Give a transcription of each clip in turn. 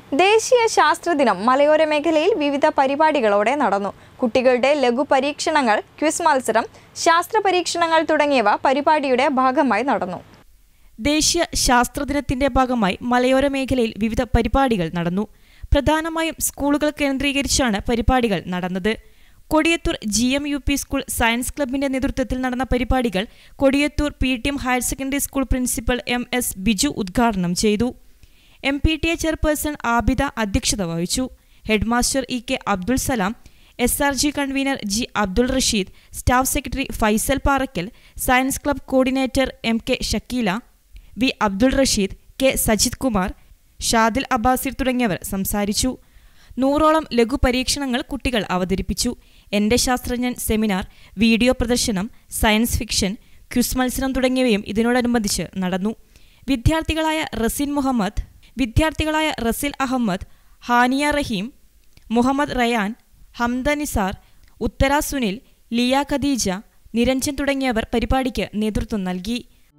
ദേശീയ ശാസ്ത്രദിനം മലയോര മേഖലയിൽ വിവിധ പരിപാടികളോടെ നടന്നു കുട്ടികളുടെ ലഘു പരീക്ഷണങ്ങൾ ക്വിസ് മത്സരം ശാസ്ത്ര പരീക്ഷണങ്ങൾ തുടങ്ങിയവ പരിപാടിയുടെ ഭാഗമായി നടന്നു ദേശീയ ശാസ്ത്രദിനത്തിന്റെ ഭാഗമായി മലയോര മേഖലയിൽ വിവിധ പരിപാടികൾ നടന്നു പ്രധാനമായും സ്കൂളുകൾ കേന്ദ്രീകരിച്ചാണ് പരിപാടികൾ നടന്നത് Kodiyathur G M U P school science ക്ലബിന്റെ നേതൃത്വത്തിൽ നടന്ന പരിപാടികൾ Kodiyathur P T M higher secondary school principal M S Biju ഉദ്ഘാടനം ചെയ്തു M P T A chairperson Abida അധ്യക്ഷത വഹിച്ചു headmaster E K Abdul Salam S R G convener G Abdul Rasheed staff secretary Faisal Parakkal science club coordinator M K Shakeela V Abdul Rasheed K Sajith Kumar Shadil Abbasir തുടങ്ങിയവർ സംസാരിച്ചു നൂറോളം ലഘു പരീക്ഷണങ്ങൾ കുട്ടികൾ അവതരിപ്പിച്ചു എന്റെ ശാസ്ത്രജ്ഞൻ സെമിനാർ വീഡിയോ പ്രദർശനം സയൻസ് ഫിക്ഷൻ ക്വിസ് മത്സരം തുടങ്ങിയവയും ഇതിനോടനുബന്ധിച്ച് നടന്നു വിദ്യാർത്ഥികളായ റസിൻ മുഹമ്മദ് വിദ്യാർത്ഥികളായ റസിൽ അഹമ്മദ് ഹാനിയ റഹീം മുഹമ്മദ് റയാൻ ഹംദ നിസാർ ഉത്തര സുനിൽ ലിയ ഖദീജ നിരഞ്ജൻ തുടങ്ങിയവർ പരിപാടിക്ക് നേതൃത്വം നൽകി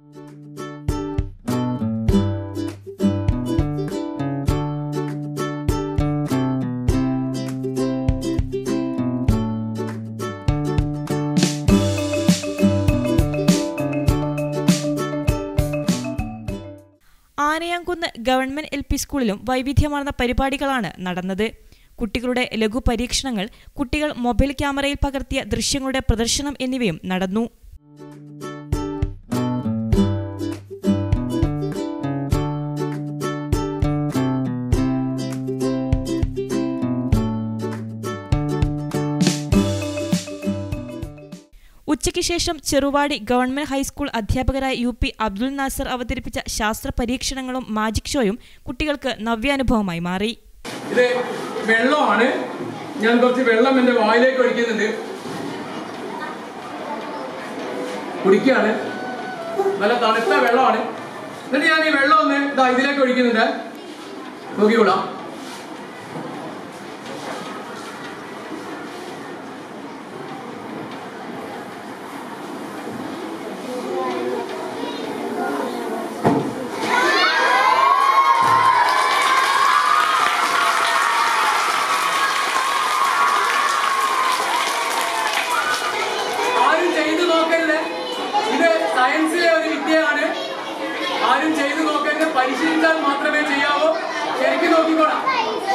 ആനയാംകുന്ന് ഗവൺമെന്റ് എൽ പി സ്കൂളിലും വൈവിധ്യമാർന്ന പരിപാടികളാണ് നടന്നത് കുട്ടികളുടെ ലഘു പരീക്ഷണങ്ങൾ കുട്ടികൾ മൊബൈൽ ക്യാമറയിൽ പകർത്തിയ ദൃശ്യങ്ങളുടെ പ്രദർശനം എന്നിവയും നടന്നു ഉച്ചയ്ക്ക് ശേഷം ചെറുവാടി ഗവൺമെന്റ് ഹൈസ്കൂൾ അധ്യാപകരായ യു പി അബ്ദുൽ നാസർ അവതരിപ്പിച്ച ശാസ്ത്ര പരീക്ഷണങ്ങളും മാജിക് ഷോയും കുട്ടികൾക്ക് നവ്യാനുഭവമായി മാറി ഇത് വെള്ളമാണ് ഞാൻ കുറച്ച് വെള്ളം എൻ്റെ വായിലേക്ക് ഒഴിക്കുന്നുണ്ട് കുടിക്കുകയാണ് നല്ല തണുത്ത വെള്ളമാണ് എന്നിട്ട് ഞാൻ ഈ വെള്ളം ഒന്ന് ഇതാ ഇതിലേക്ക് ഒഴിക്കുന്നുണ്ട് നോക്കിക്കൊള്ളാം ആരും ചെയ്തു നോക്കരുത് ഇത് സയൻസിലെ ഒരു വിദ്യയാണ് ആരും ചെയ്തു നോക്കരുത് പരിശീലിച്ചാൽ മാത്രമേ ചെയ്യാവൂ ശരിക്കും നോക്കിക്കോളാം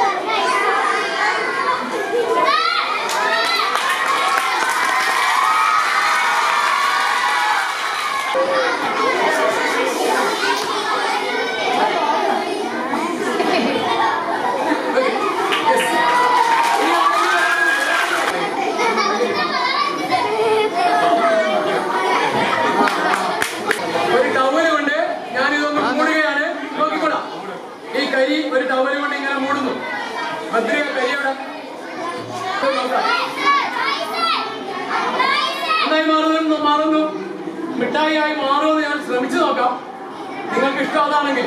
Okay. Yes. ഇനി ആരെങ്കിലും ഒരു ടവല് കൊണ്ട് ഞാൻ ഇതൊന്ന് മൂടുകയാണ് നോക്കിക്കോളാം ഈ കൈ ഒരു ടവല് കൊണ്ട് ഇങ്ങനെ മൂടുന്നു ഭദ്രയ കൈയോടെ നന്നായി മാറുന്നു മാറുന്നു മിഠായിയായി മാറുമെന്ന് ഞാൻ ശ്രമിച്ചു നോക്കാം നിങ്ങൾക്ക് ഇഷ്ടം അതാണെങ്കിൽ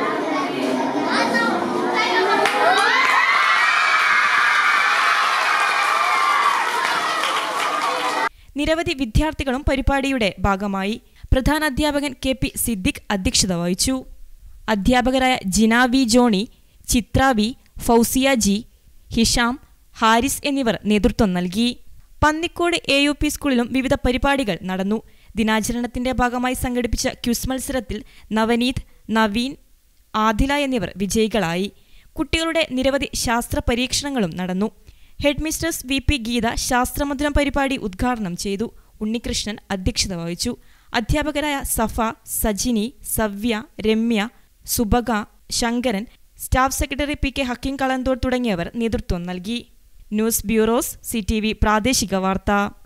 നിരവധി വിദ്യാർത്ഥികളും പരിപാടിയുടെ ഭാഗമായി പ്രധാന അധ്യാപകൻ കെ പി സിദ്ദിഖ് അധ്യക്ഷത വഹിച്ചു അധ്യാപകരായ Jina V Johny Chithra V Fousiya G Hisham Haris എന്നിവർ നേതൃത്വം നൽകി പന്നിക്കോട് എ യു പി സ്കൂളിലും വിവിധ പരിപാടികൾ നടന്നു ദിനാചരണത്തിന്റെ ഭാഗമായി സംഘടിപ്പിച്ച ക്യുസ് മത്സരത്തിൽ നവനീത് നവീൻ ആദില എന്നിവർ വിജയികളായി കുട്ടികളുടെ നിരവധി ശാസ്ത്ര പരീക്ഷണങ്ങളും നടന്നു headmistress V P Geetha Sasthramadhuram പരിപാടി ഉദ്ഘാടനം ചെയ്തു ഉണ്ണികൃഷ്ണൻ അധ്യക്ഷത വഹിച്ചു അധ്യാപകരായ Safa Sajini Savya Ramya Subaka Sankaran staff secretary P K Hakeem Kalanthode തുടങ്ങിയവർ നേതൃത്വം നൽകി ന്യൂസ് ബ്യൂറോസ് സി പ്രാദേശിക വാർത്ത